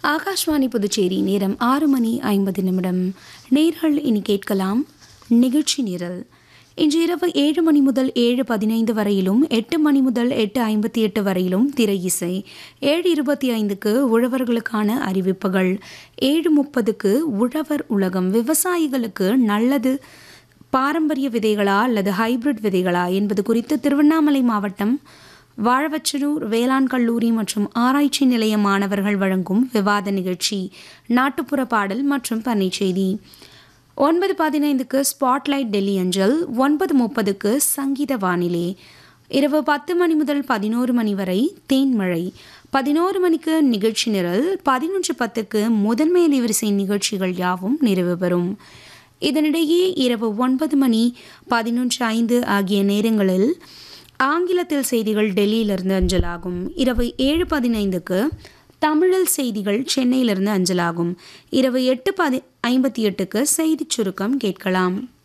ஆகாஷ்வாணி புதுச்சேரி நேரம் ஆறு மணி ஐம்பது நிமிடம் நேர்கள் இனி கேட்கலாம் நிகழ்ச்சி நிரல் இன்று இரவு ஏழு மணி முதல் ஏழு பதினைந்து வரையிலும் எட்டு மணி முதல் எட்டு ஐம்பத்தி எட்டு வரையிலும் திரை இசை ஏழு இருபத்தி ஐந்துக்கு உழவர்களுக்கான அறிவிப்புகள் ஏழு முப்பதுக்கு உழவர் உலகம் விவசாயிகளுக்கு நல்லது பாரம்பரிய விதைகளா அல்லது ஹைபிரிட் விதைகளா என்பது குறித்து திருவண்ணாமலை மாவட்டம் வாழவச்சனூர் வேளாண் கல்லூரி மற்றும் ஆராய்ச்சி நிலைய மாணவர்கள் வழங்கும் விவாத நிகழ்ச்சி நாட்டுப்புற பாடல் மற்றும் பண்ணை செய்தி ஒன்பது பதினைந்துக்கு ஸ்பாட்லைட் டெல்லி அஞ்சல் ஒன்பது முப்பதுக்கு சங்கீத வானிலை இரவு பத்து மணி முதல் பதினோரு மணி வரை தேன்மழை பதினோரு மணிக்கு நிகழ்ச்சி நிரல் பதினொன்று பத்துக்கு முதன்மை அலைவரிசை நிகழ்ச்சிகள் யாவும் நிறைவு பெறும் இதனிடையே இரவு ஒன்பது மணி பதினொன்று ஐந்து ஆகிய நேரங்களில் ஆங்கிலத்தில் செய்திகள் டெல்லியிலிருந்து அஞ்சலாகும் இரவு ஏழு பதினைந்துக்கு தமிழில் செய்திகள் சென்னையிலிருந்து அஞ்சலாகும் இரவு எட்டு பதி ஐம்பத்தி எட்டுக்கு செய்திச் சுருக்கம் கேட்கலாம்